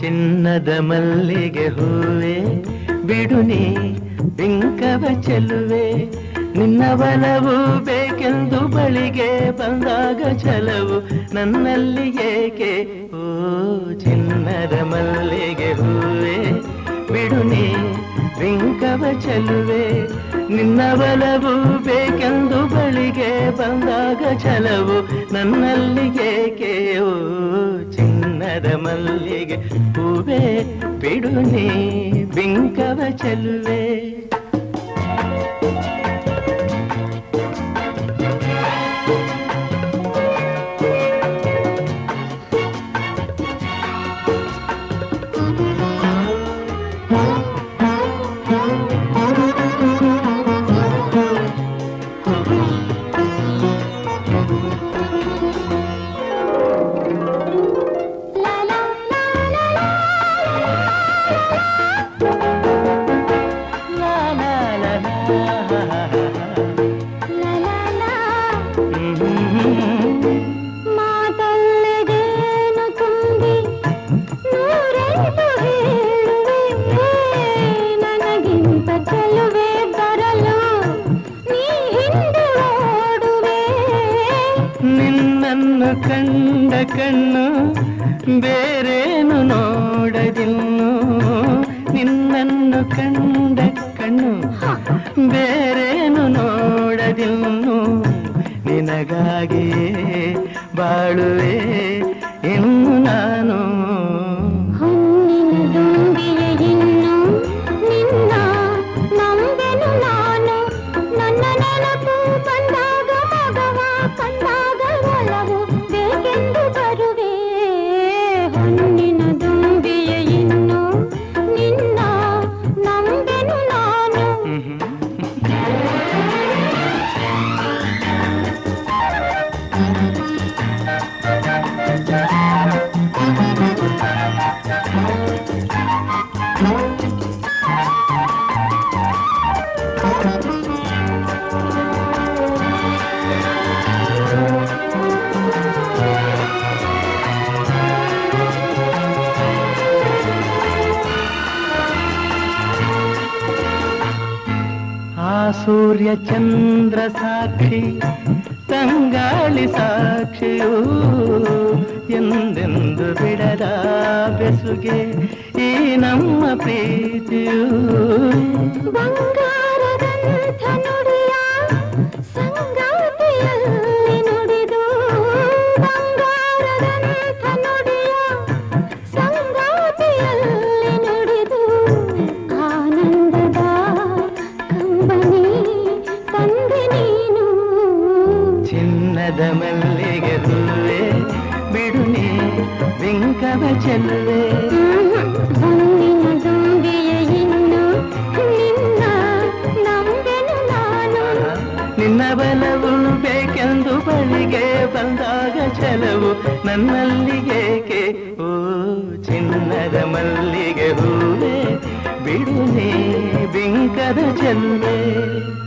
ಚಿನ್ನದ ಮಲ್ಲಿಗೆ ಹೂವೆ ಬಿಡು ನೀ ಬಿಂಕವ ಚೆಲುವೆ ನಿನ್ನ ಬಲವು ಬೇಕೆಂದು ಬಳಿಗೆ ಬಂದಾಗ ಛಲವು ನನ್ನಲ್ಲಿ ಏಕೆ ಓ ಚಿನ್ನದ ಮಲ್ಲಿಗೆ ಹೂವೆ ಬಿಡು ನೀ ಬಿಂಕವ ಚೆಲುವೆ ನಿನ್ನ ಬಲವು ಬೇಕೆಂದು ಬಳಿಗೆ ಬಂದಾಗ ಛಲವು ನನ್ನಲ್ಲಿ ಏಕೆ ಓ ಚಿನ್ನದ ಮಲ್ಲಿಗೆ ಹೂವೆ ಬಿಡು ನೀ ಬಿಂಕವ ಚೆಲುವೆ ಲಾ ಲಾ ಲಾ ಲಾ. ಹ್ಮ್. ಮಾತಲ್ಲದೇನು ತುಂಬಿ ನೂರೆಂಟು ಹೇಳುವೆ ನನಗಿಂತ ಚೆಲುವೆ ಬರಲು ನೀ ಹಿಂದೆ ಓಡುವೆ ನಿನ್ನನ್ನು ಕಂಡ ಕಣ್ಣು ಬೇರೇನು ನೋಡದಿನ್ನು ನಿನ್ನನ್ನು ಕಂಡ ಕಣ್ಣು ಬೇರೇನು ನೋಡದಿನ್ನು ನಿನಗಾಗಿಯೇ ಬಾಳುವೆ ಇನ್ನು ನಾನು ಹೊನ್ನಿನ ದುಂಬಿಯ ಇನ್ನು ನಿನ್ನ ನಂಬೆನು ನಾನು ನನ್ನ ನೆನಪು ಬಂದಾಗ ಮಗವ ಕಂದಾಗ ಒಲವು ಬೇಕೆಂದು ಬರುವೆ ಹೊನ್ನಿನ ದುಂಬಿಯ ಇನ್ನು ನಿನ್ನ ನಂಬೆನು ನಾನು ಆ ಸೂರ್ಯ ಚಂದ್ರ ಸಾಕ್ಷಿ ತಂಗಾಳಿ ಸಾಕ್ಷಿಯೂ ಎಂದೆಂದು ಬಿಡದ ಬೆಸುಗೆ ಈ ನಮ್ಮ ಪ್ರೀತಿಯೂ ಬಂಗಾರದಂಥ ನುಡಿಯ ಸಂಗಾತಿಯಲ್ಲಿ ನುಡಿದು ಬಂಗಾರದಂಥ ನುಡಿಯ ಸಂಗಾತಿಯಲ್ಲಿ ನುಡಿದು ಆನಂದದ ಕಂಬನಿ ತಂದೆ ನೀನು ಚಿನ್ನದ ಮಲ್ಲಿಗೆ ಹೂವೆ ಬಿಡು ನೀ ಬಿಂಕವ ಚೆಲ್ಲುವೆ ಹೊನ್ನಿನ ದುಂಬಿಯ ಇನ್ನು ನಿನ್ನ ನಂಬೆನು ನಾನು ನಿನ್ನ ಬಲವು ಬೇಕೆಂದು ಬಳಿಗೆ ಬಂದಾಗ ಛಲವು ನನ್ನಲ್ಲಿ ಏಕೆ ಓ ಚಿನ್ನದ ಮಲ್ಲಿಗೆ ಹೂವೆ ಬಿಡು ನೀ ಬಿಂಕದ ಚೆಲ್ಲುವೆ